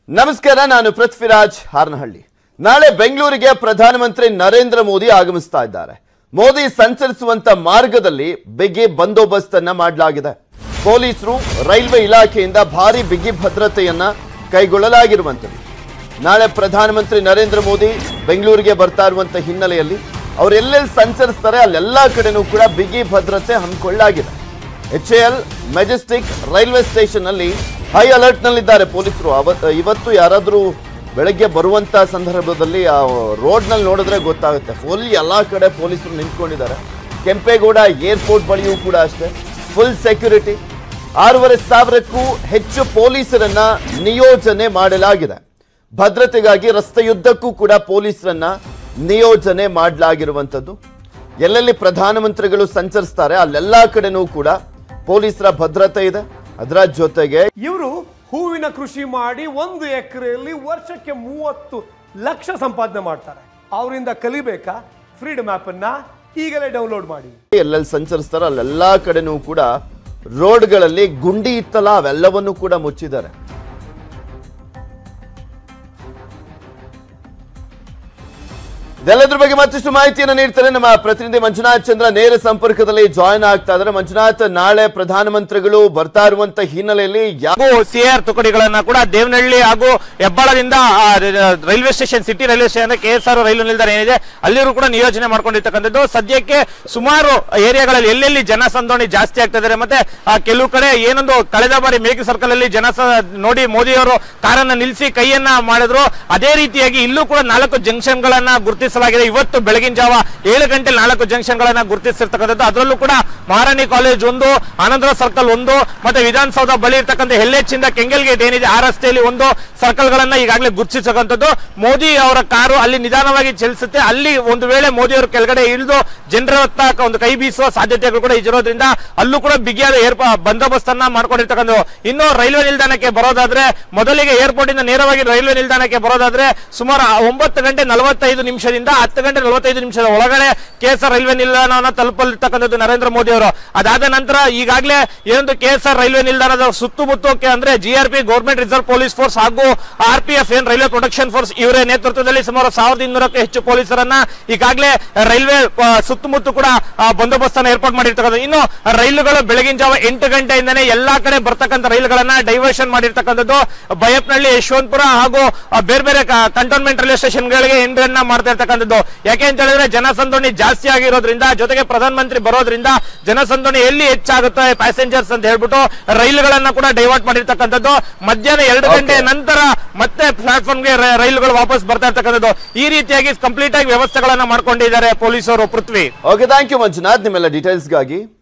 ನಮಸ್ಕಾರ ನಾನು ಪೃಥ್ವಿರಾಜ್ ಹಾರನಹಳ್ಳಿ ನಾಳೆ ಬೆಂಗಳೂರಿಗೆ ಪ್ರಧಾನಮಂತ್ರಿ ನರೇಂದ್ರ ಮೋದಿ ಆಗಮಿಸ್ತಾ ಇದ್ದಾರೆ ಮೋದಿ ಸಂಚರಿಸುವಂತ ಮಾರ್ಗದಲ್ಲಿ ಬಿಗಿ ಬಂದೋಬಸ್ತ್ ಅನ್ನ ಮಾಡಲಾಗಿದೆ ಪೊಲೀಸರು ರೈಲ್ವೆ ಇಲಾಖೆಯಿಂದ ಭಾರಿ ಬಿಗಿ ಭದ್ರತೆಯನ್ನ ಕೈಗೊಳ್ಳಲಾಗಿರುವಂಥದ್ದು ನಾಳೆ ಪ್ರಧಾನಮಂತ್ರಿ ನರೇಂದ್ರ ಮೋದಿ ಬೆಂಗಳೂರಿಗೆ ಬರ್ತಾ ಇರುವಂತ ಹಿನ್ನೆಲೆಯಲ್ಲಿ ಅವ್ರು ಎಲ್ಲೆಲ್ಲಿ ಸಂಚರಿಸ್ತಾರೆ ಅಲ್ಲೆಲ್ಲಾ ಕಡೆನೂ ಕೂಡ ಬಿಗಿ ಭದ್ರತೆ ಹಮ್ಮಿಕೊಳ್ಳಲಾಗಿದೆ H L Majestic railway station ಅಲ್ಲಿ ಹೈ ಅಲರ್ಟ್ ನಲ್ಲಿದ್ದಾರೆ ಪೊಲೀಸರು ಅವತ್ ಇವತ್ತು ಯಾರಾದರೂ ಬೆಳಗ್ಗೆ ಬರುವಂತ ಸಂದರ್ಭದಲ್ಲಿ ಆ ರೋಡ್ ನಲ್ಲಿ ನೋಡಿದ್ರೆ ಗೊತ್ತಾಗುತ್ತೆ ಫುಲ್ ಎಲ್ಲಾ ಕಡೆ ಪೊಲೀಸರು ನಿಂತ್ಕೊಂಡಿದ್ದಾರೆ ಕೆಂಪೇಗೌಡ ಏರ್ಪೋರ್ಟ್ ಬಳಿಯೂ ಕೂಡ ಅಷ್ಟೇ ಫುಲ್ ಸೆಕ್ಯೂರಿಟಿ ಆರೂವರೆ ಸಾವಿರಕ್ಕೂ ಹೆಚ್ಚು ಪೊಲೀಸರನ್ನ ನಿಯೋಜನೆ ಮಾಡಲಾಗಿದೆ ಭದ್ರತೆಗಾಗಿ ರಸ್ತೆಯುದ್ದಕ್ಕೂ ಕೂಡ ಪೊಲೀಸರನ್ನ ನಿಯೋಜನೆ ಮಾಡಲಾಗಿರುವಂಥದ್ದು ಎಲ್ಲೆಲ್ಲಿ ಪ್ರಧಾನಮಂತ್ರಿಗಳು ಸಂಚರಿಸ್ತಾರೆ ಅಲ್ಲೆಲ್ಲಾ ಕಡೆನೂ ಕೂಡ ಪೊಲೀಸರ ಭದ್ರತೆ ಇದೆ ಅದರ ಜೊತೆಗೆ ಇವರು ಹೂವಿನ ಕೃಷಿ ಮಾಡಿ ಒಂದು ಎಕರೆಯಲ್ಲಿ ವರ್ಷಕ್ಕೆ ಮೂವತ್ತು ಲಕ್ಷ ಸಂಪಾದನೆ ಮಾಡ್ತಾರೆ ಅವರಿಂದ ಕಲಿಬೇಕಾ ಫ್ರೀಡಮ್ ಆಪ್ ಅನ್ನ ಈಗಲೇ ಡೌನ್ಲೋಡ್ ಮಾಡಿ ಎಲ್ಲೆಲ್ಲಿ ಸಂಚರಿಸ್ತಾರೋ ಅಲ್ಲೆಲ್ಲಾ ಕಡೆನೂ ಕೂಡ ರೋಡ್ಗಳಲ್ಲಿ ಗುಂಡಿ ಇತ್ತಲ್ಲ ಅವೆಲ್ಲವನ್ನೂ ಕೂಡ ಮುಚ್ಚಿದ್ದಾರೆ ಇದೆಲ್ಲದ್ರ ಬಗ್ಗೆ ಮತ್ತಷ್ಟು ಮಾಹಿತಿಯನ್ನು ನೀಡ್ತಾರೆ ನಮ್ಮ ಪ್ರತಿನಿಧಿ ಮಂಜುನಾಥ್ ಚಂದ್ರ ನೇರ ಸಂಪರ್ಕದಲ್ಲಿ ಜಾಯಿನ್ ಆಗ್ತಾ ಇದ್ದಾರೆ ಮಂಜುನಾಥ್ ನಾಳೆ ಪ್ರಧಾನಮಂತ್ರಿಗಳು ಬರ್ತಾ ಇರುವಂತ ಹಿನ್ನೆಲೆಯಲ್ಲಿ ಯಾವ ಹಾಗೂ ಸಿಆರ್ ತುಕಡಿಗಳನ್ನ ಕೂಡ ದೇವನಹಳ್ಳಿ ಹಾಗೂ ಹೆಬ್ಬಾಳದಿಂದ ಆ, ರ- railway station city railway station K S R ರೈಲು ನಿಲ್ದಾಣ ಏನಿದೆ ಅಲ್ಲಿರೂ ಕೂಡ ನಿಯೋಜನೆ ಮಾಡ್ಕೊಂಡಿರ್ತಕ್ಕಂಥದ್ದು ಸದ್ಯಕ್ಕೆ ಸುಮಾರು ಏರಿಯಾಗಳಲ್ಲಿ ಎಲ್ಲೆಲ್ಲಿ ಜನಸಂದಣಿ ಜಾಸ್ತಿ ಆಗ್ತಾ ಇದ್ದಾರೆ ಮತ್ತೆ ಆ, ಕೆಲವು ಕಡೆ ಏನೊಂದು ಕಳೆದ ಬಾರಿ ಮೇಕೆ ಸರ್ಕಲ್ ಅಲ್ಲಿ ಜನ ನೋಡಿ ಮೋದಿ ಅವರು ಕಾರನ್ನ ನಿಲ್ಲಿಸಿ ಕೈಯನ್ನ ಮಾಡಿದ್ರು ಅದೇ ರೀತಿಯಾಗಿ ಇಲ್ಲೂ ಕೂಡ ನಾಲ್ಕು ಜಂಕ್ಷನ್ ಗಳನ್ನ ಗುರುತಿಸಲಾಗಿದೆ ಇವತ್ತು ಬೆಳಗಿನ ಜಾವ ಏಳು ಗಂಟೆ ನಾಲ್ಕು ಜಂಕ್ಷನ್ ಗಳನ್ನ ಗುರುತಿಸಿರ್ತಕ್ಕಂಥದ್ದು ಅದರಲ್ಲೂ ಕೂಡ ಮಹಾರಾಣಿ ಕಾಲೇಜ್ ಒಂದು ಆನಂದರ ಸರ್ಕಲ್ ಒಂದು ಮತ್ತೆ ವಿಧಾನಸೌಧ ಬಳಿ ಇರ್ತಕ್ಕಂಥ ಎಲ್ಎಚ್ ಇಂದ ಕೆಂಗಲ್ ಗೇಟ್ ಏನಿದೆ ಆ ರಸ್ತೆಯಲ್ಲಿ ಒಂದು ಸರ್ಕಲ್ ಗಳನ್ನ ಈಗಾಗಲೇ ಗುರುತಿಸತಕ್ಕಂಥದ್ದು ಮೋದಿ ಅವರ ಕಾರು ಅಲ್ಲಿ ನಿಧಾನವಾಗಿ ಚಲಿಸುತ್ತೆ ಅಲ್ಲಿ ಒಂದು ವೇಳೆ ಮೋದಿ ಅವರು ಕೆಳಗಡೆ ಇಳಿದು ಜನರ ಹತ್ತ ಒಂದು ಕೈ ಬೀಸುವ ಸಾಧ್ಯತೆಗಳು ಕೂಡ ಇರೋದ್ರಿಂದ ಅಲ್ಲೂ ಕೂಡ ಬಿಗಿಯಾದ ಏರ್ಪ ಬಂದೋಬಸ್ತ್ ಅನ್ನ ಮಾಡ್ಕೊಂಡಿರ್ತಕ್ಕಂಥದ್ದು ಇನ್ನು ರೈಲ್ವೆ ನಿಲ್ದಾಣಕ್ಕೆ ಬರೋದಾದ್ರೆ ಮೊದಲಿಗೆ ಏರ್ಪೋರ್ಟ್ ಇಂದ ನೇರವಾಗಿ ರೈಲ್ವೆ ನಿಲ್ದಾಣಕ್ಕೆ ಬರೋದಾದ್ರೆ ಸುಮಾರು ಒಂಬತ್ತು ಗಂಟೆ ನಲವತ್ತೈದು ನಿಮಿಷದಿಂದ ಹತ್ತು ಗಂಟೆ ನಲವತ್ತೈದು ನಿಮಿಷದ ಒಳಗಡೆ ಕೆಎಸ್ಆರ್ ರೈಲ್ವೆ ನಿಲ್ದಾಣವನ್ನು ತಲುಪಲಿರ್ತಕ್ಕಂಥದ್ದು ನರೇಂದ್ರ ಮೋದಿ ಅವರು ಅದಾದ ನಂತರ ಈಗಾಗಲೇ ಏನೊಂದು ಕೆಎಸ್ಆರ್ ರೈಲ್ವೆ ನಿಲ್ದಾಣದ ಸುತ್ತಮುತ್ತ ಅಂದ್ರೆ GRP government reserve police force ಹಾಗೂ ಆರ್ ಪಿ ಎಫ್ ಏನ್ ರೈಲ್ವೆ ಪ್ರೊಟೆಕ್ಷನ್ ಫೋರ್ಸ್ ಇವರ ನೇತೃತ್ವದಲ್ಲಿ ಸುಮಾರು ಸಾವಿರದ ಇನ್ನೂರಕ್ಕೂ ಹೆಚ್ಚು ಪೊಲೀಸರನ್ನ ಈಗಾಗಲೇ ರೈಲ್ವೆ ಆ, ಸುತ್ತಮುತ್ತ ಕೂಡ ಆ, ಬಂದೋಬಸ್ತ್ ಅನ್ನು ಏರ್ಪಾಡು ಮಾಡಿರ್ತಕ್ಕಂಥದ್ದು ಇನ್ನು ರೈಲುಗಳು ಬೆಳಗಿನ ಜಾವ ಎಂಟು ಗಂಟೆಯಿಂದನೇ ಎಲ್ಲಾ ಕಡೆ ಬರ್ತಕ್ಕಂಥ ರೈಲುಗಳನ್ನ ಡೈವರ್ಷನ್ ಮಾಡಿರ್ತಕ್ಕಂಥದ್ದು ಬೈಯಪ್ನಹಳ್ಳಿ ಯಶವಂತಪುರ ಹಾಗೂ ಆ, ಬೇರೆ ಬೇರೆ ಕಂಟೋನ್ಮೆಂಟ್ ರೈಲ್ವೆ ಸ್ಟೇಷನ್ಗಳಿಗೆ ಎಂಟ್ರನ್ನ ಮಾಡ್ತಾ ಇರ್ತಕ್ಕಂಥದ್ದು ಯಾಕೆ ಅಂತ ಹೇಳಿದ್ರೆ ಜನಸಂದಣಿ ಜಾಸ್ತಿ ಆಗಿರೋದ್ರಿಂದ ಜೊತೆಗೆ ಪ್ರಧಾನಮಂತ್ರಿ ಬರೋದ್ರಿಂದ ಜನಸಂದಣಿ ಎಲ್ಲಿ ಹೆಚ್ಚಾಗುತ್ತೆ ಪ್ಯಾಸೆಂಜರ್ಸ್ ಅಂತ ಹೇಳ್ಬಿಟ್ಟು ರೈಲುಗಳನ್ನ ಕೂಡ ಡೈವರ್ಟ್ ಮಾಡಿರ್ತಕ್ಕಂಥದ್ದು ಮಧ್ಯಾಹ್ನ ಎರಡು ಗಂಟೆ ನಂತರ ಮತ್ತೆ ಪ್ಲಾಟ್ಫಾರ್ಮ್ಗೆ ರೈಲುಗಳು ವಾಪಸ್ ಬರ್ತಾ ಇರ್ತಕ್ಕಂಥದ್ದು ಈ ರೀತಿಯಾಗಿ ಕಂಪ್ಲೀಟ್ ಆಗಿ ವ್ಯವಸ್ಥೆಗಳನ್ನ ಮಾಡ್ಕೊಂಡಿದ್ದಾರೆ ಪೊಲೀಸರು Prithvi okay thank you Manjunath ನಿಮ್ಮೆಲ್ಲ ಡೀಟೇಲ್ಸ್ಗಾಗಿ